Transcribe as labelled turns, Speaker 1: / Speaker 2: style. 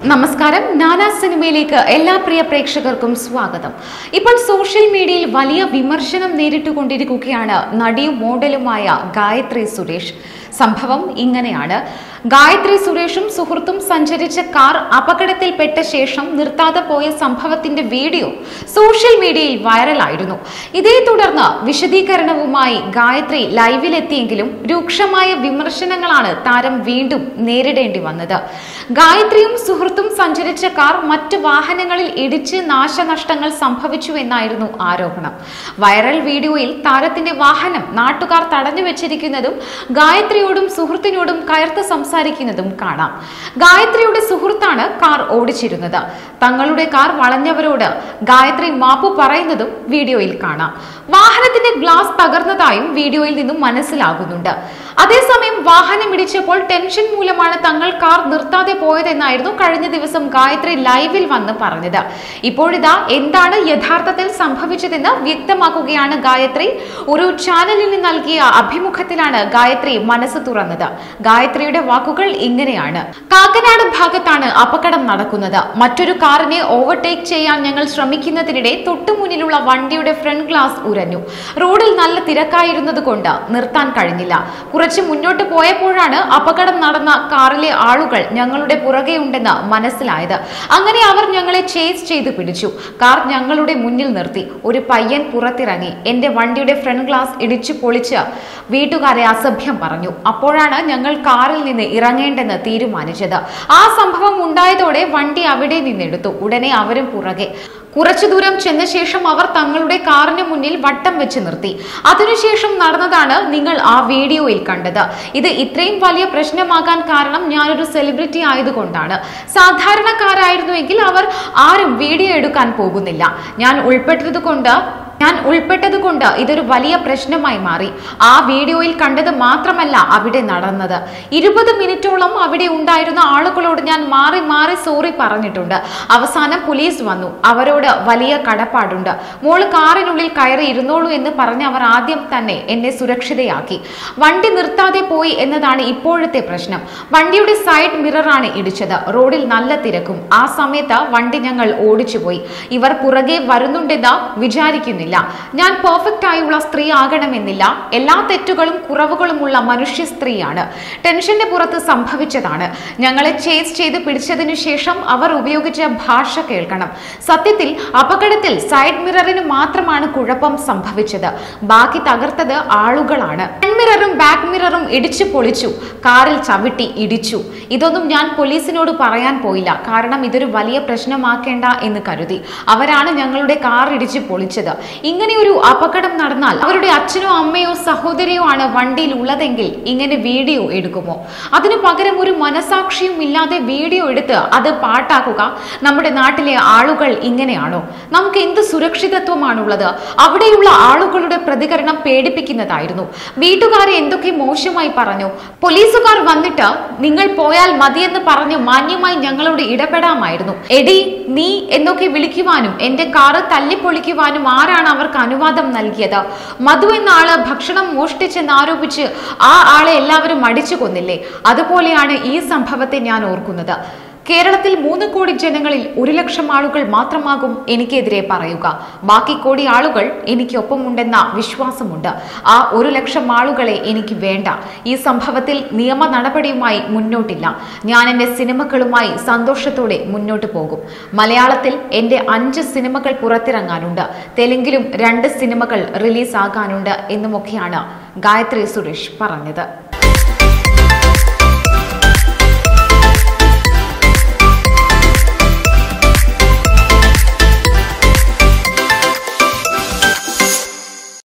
Speaker 1: നമസ്കാരം നാനാ സിനിമയിലേക്ക് എല്ലാ പ്രിയ പ്രേക്ഷകർക്കും സ്വാഗതം ഇപ്പോൾ സോഷ്യൽ മീഡിയയിൽ വലിയ വിമർശനം നേരിട്ടുകൊണ്ടിരിക്കുകയാണ് നടിയും മോഡലുമായ ഗായത്രി സുരേഷ് സംഭവം ഇങ്ങനെയാണ് ഗായത്രി സുരേഷും സുഹൃത്തും സഞ്ചരിച്ച കാർ അപകടത്തിൽപ്പെട്ട ശേഷം നിർത്താതെ പോയ സംഭവത്തിന്റെ വീഡിയോ സോഷ്യൽ മീഡിയയിൽ വൈറലായിരുന്നു ഇതേ തുടർന്ന് വിശദീകരണവുമായി ഗായത്രി ലൈവിലെത്തിയെങ്കിലും രൂക്ഷമായ വിമർശനങ്ങളാണ് താരം വീണ്ടും നേരിടേണ്ടി വന്നത് ഗായത്രിയും സുഹൃത്തും സഞ്ചരിച്ച കാർ മറ്റ് വാഹനങ്ങളിൽ ഇടിച്ച് നാശനഷ്ടങ്ങൾ സംഭവിച്ചു എന്നായിരുന്നു ആരോപണം വൈറൽ വീഡിയോയിൽ താരത്തിന്റെ വാഹനം നാട്ടുകാർ തടഞ്ഞു വെച്ചിരിക്കുന്നതും ഗായത്രിയോടും സുഹൃത്തിനോടും കയർത്ത് സംസാരിക്കുന്നതും കാണാം ഗായത്രിയുടെ സുഹൃത്താണ് കാർ ഓടിച്ചിരുന്നത് തങ്ങളുടെ കാർ വളഞ്ഞവരോട് ഗായത്രി മാപ്പു പറയുന്നതും വീഡിയോയിൽ കാണാം വാഹനത്തിന്റെ ഗ്ലാസ് തകർന്നതായും വീഡിയോയിൽ നിന്നും മനസ്സിലാകുന്നുണ്ട് അതേസമയം വാഹനം ഇടിച്ചപ്പോൾ ടെൻഷൻ മൂലമാണ് തങ്ങൾ കാർ നിർത്താതെ പോയതെന്നായിരുന്നു കഴിഞ്ഞ ദിവസം ഗായത്രി ലൈവിൽ വന്ന് പറഞ്ഞത് ഇപ്പോഴിതാ എന്താണ് യഥാർത്ഥത്തിൽ സംഭവിച്ചതെന്ന് വ്യക്തമാക്കുകയാണ് ഗായത്രി ഒരു ചാനലിന് നൽകിയ അഭിമുഖത്തിലാണ് ഗായത്രി മനസ്സ് തുറന്നത് ഗായത്രിയുടെ വാക്കുകൾ ഇങ്ങനെയാണ് കാക്കനാട് ഭാഗത്താണ് അപകടം നടക്കുന്നത് മറ്റൊരു കാറിനെ ഓവർടേക്ക് ചെയ്യാൻ ഞങ്ങൾ ശ്രമിക്കുന്നതിനിടെ തൊട്ടുമുന്നിലുള്ള വണ്ടിയുടെ ഫ്രണ്ട് ഗ്ലാസ് ഉരഞ്ഞു റോഡിൽ നല്ല തിരക്കായിരുന്നത് കൊണ്ട് നിർത്താൻ കഴിഞ്ഞില്ല കുറച്ച് മുന്നോട്ട് പോയപ്പോഴാണ് അപകടം നടന്ന കാറിലെ ആളുകൾ ഞങ്ങളുടെ പുറകെ ഉണ്ടെന്ന് മനസ്സിലായത് അങ്ങനെ അവർ ഞങ്ങളെ ചേസ് ചെയ്ത് പിടിച്ചു കാർ ഞങ്ങളുടെ മുന്നിൽ നിർത്തി ഒരു പയ്യൻ പുറത്തിറങ്ങി എന്റെ വണ്ടിയുടെ ഫ്രണ്ട് ഗ്ലാസ് ഇടിച്ചു പൊളിച്ച് വീട്ടുകാരെ അസഭ്യം പറഞ്ഞു അപ്പോഴാണ് ഞങ്ങൾ കാറിൽ നിന്ന് ഇറങ്ങേണ്ടെന്ന് തീരുമാനിച്ചത് ആ സംഭവം ഉണ്ടായതോടെ വണ്ടി അവിടെ നിന്നെടുത്തു ഉടനെ അവരും പുറകെ കുറച്ചു ദൂരം ചെന്ന ശേഷം അവർ തങ്ങളുടെ കാറിന് മുന്നിൽ വട്ടം വെച്ച് നിർത്തി അതിനുശേഷം നടന്നതാണ് നിങ്ങൾ ആ വീഡിയോയിൽ കണ്ടത് ഇത് ഇത്രയും വലിയ പ്രശ്നമാകാൻ കാരണം ഞാനൊരു സെലിബ്രിറ്റി ആയതുകൊണ്ടാണ് സാധാരണക്കാരായിരുന്നുവെങ്കിൽ അവർ ആരും വീഡിയോ എടുക്കാൻ പോകുന്നില്ല ഞാൻ ഉൾപ്പെട്ടത് കൊണ്ട് ഞാൻ ഉൾപ്പെട്ടത് കൊണ്ട് ഇതൊരു വലിയ പ്രശ്നമായി മാറി ആ വീഡിയോയിൽ കണ്ടത് മാത്രമല്ല അവിടെ നടന്നത് ഇരുപത് മിനിറ്റോളം അവിടെ ഉണ്ടായിരുന്ന ആളുകളോട് ഞാൻ മാറി മാറി സോറി പറഞ്ഞിട്ടുണ്ട് അവസാനം പോലീസ് വന്നു അവരോട് വലിയ കടപ്പാടുണ്ട് മോള് കാറിനുള്ളിൽ കയറി ഇരുന്നോളൂ എന്ന് പറഞ്ഞ് അവർ ആദ്യം തന്നെ എന്നെ സുരക്ഷിതയാക്കി വണ്ടി നിർത്താതെ പോയി എന്നതാണ് ഇപ്പോഴത്തെ പ്രശ്നം വണ്ടിയുടെ സൈഡ് മിററാണ് ഇടിച്ചത് റോഡിൽ നല്ല തിരക്കും ആ സമയത്ത് വണ്ടി ഞങ്ങൾ ഓടിച്ചുപോയി ഇവർ പുറകെ വരുന്നുണ്ടെന്ന് വിചാരിക്കുന്നില്ല ഞാൻ പെർഫെക്റ്റ് ആയുള്ള സ്ത്രീ ആകണമെന്നില്ല എല്ലാ തെറ്റുകളും കുറവുകളുമുള്ള മനുഷ്യ സ്ത്രീയാണ് ടെൻഷന്റെ പുറത്ത് സംഭവിച്ചതാണ് ഞങ്ങളെ ചേസ് ചെയ്ത് പിടിച്ചതിനു ശേഷം അവർ ഉപയോഗിച്ച ഭാഷ കേൾക്കണം സത്യത്തിൽ അപകടത്തിൽ സൈഡ് മിററിന് മാത്രമാണ് കുഴപ്പം സംഭവിച്ചത് ബാക്കി തകർത്തത് ആളുകളാണ് ഫ്രണ്ട് മിററും ബാക്ക് മിററും ഇടിച്ചു പൊളിച്ചു കാറിൽ ചവിട്ടി ഇടിച്ചു ഇതൊന്നും ഞാൻ പോലീസിനോട് പറയാൻ പോയില്ല കാരണം ഇതൊരു വലിയ പ്രശ്നമാക്കേണ്ട എന്ന് കരുതി അവരാണ് ഞങ്ങളുടെ കാർ ഇടിച്ച് പൊളിച്ചത് ഇങ്ങനെ ഒരു അപകടം നടന്നാൽ അവരുടെ അച്ഛനോ അമ്മയോ സഹോദരിയോ ആണ് വണ്ടിയിൽ ഉള്ളതെങ്കിൽ ഇങ്ങനെ വീഡിയോ എടുക്കുമോ അതിനു പകരം ഒരു മനസാക്ഷിയും ഇല്ലാതെ വീഡിയോ എടുത്ത് അത് പാട്ടാക്കുക നമ്മുടെ നാട്ടിലെ ആളുകൾ ഇങ്ങനെയാണോ നമുക്ക് എന്ത് സുരക്ഷിതത്വമാണുള്ളത് അവിടെയുള്ള ആളുകളുടെ പ്രതികരണം പേടിപ്പിക്കുന്നതായിരുന്നു വീട്ടുകാരെ എന്തൊക്കെ മോശമായി പറഞ്ഞു പോലീസുകാർ വന്നിട്ട് നിങ്ങൾ പോയാൽ മതിയെന്ന് പറഞ്ഞു മാന്യമായി ഞങ്ങളോട് ഇടപെടാമായിരുന്നു എടി നീ എന്നൊക്കെ വിളിക്കുവാനും എന്റെ കാറ് തല്ലിപ്പൊളിക്കുവാനും ആരാണ് അവർക്ക് അനുവാദം നൽകിയത് മധു എന്ന ആള് ഭക്ഷണം മോഷ്ടിച്ചെന്ന് ആരോപിച്ച് ആ ആളെ എല്ലാവരും അടിച്ചു കൊന്നില്ലേ അതുപോലെയാണ് ഈ സംഭവത്തെ ഞാൻ ഓർക്കുന്നത് കേരളത്തിൽ മൂന്ന് കോടി ജനങ്ങളിൽ ഒരു ലക്ഷം ആളുകൾ മാത്രമാകും എനിക്കെതിരെ പറയുക ബാക്കി കോടി ആളുകൾ എനിക്കൊപ്പമുണ്ടെന്ന വിശ്വാസമുണ്ട് ആ ഒരു ലക്ഷം ആളുകളെ എനിക്ക് വേണ്ട ഈ സംഭവത്തിൽ നിയമ നടപടിയുമായി മുന്നോട്ടില്ല ഞാൻ എൻ്റെ സിനിമകളുമായി സന്തോഷത്തോടെ മുന്നോട്ട് പോകും മലയാളത്തിൽ എൻ്റെ അഞ്ച് സിനിമകൾ പുറത്തിറങ്ങാനുണ്ട് തെലുങ്കിലും രണ്ട് സിനിമകൾ റിലീസാകാനുണ്ട് എന്നുമൊക്കെയാണ് ഗായത്രി സുരേഷ് പറഞ്ഞത്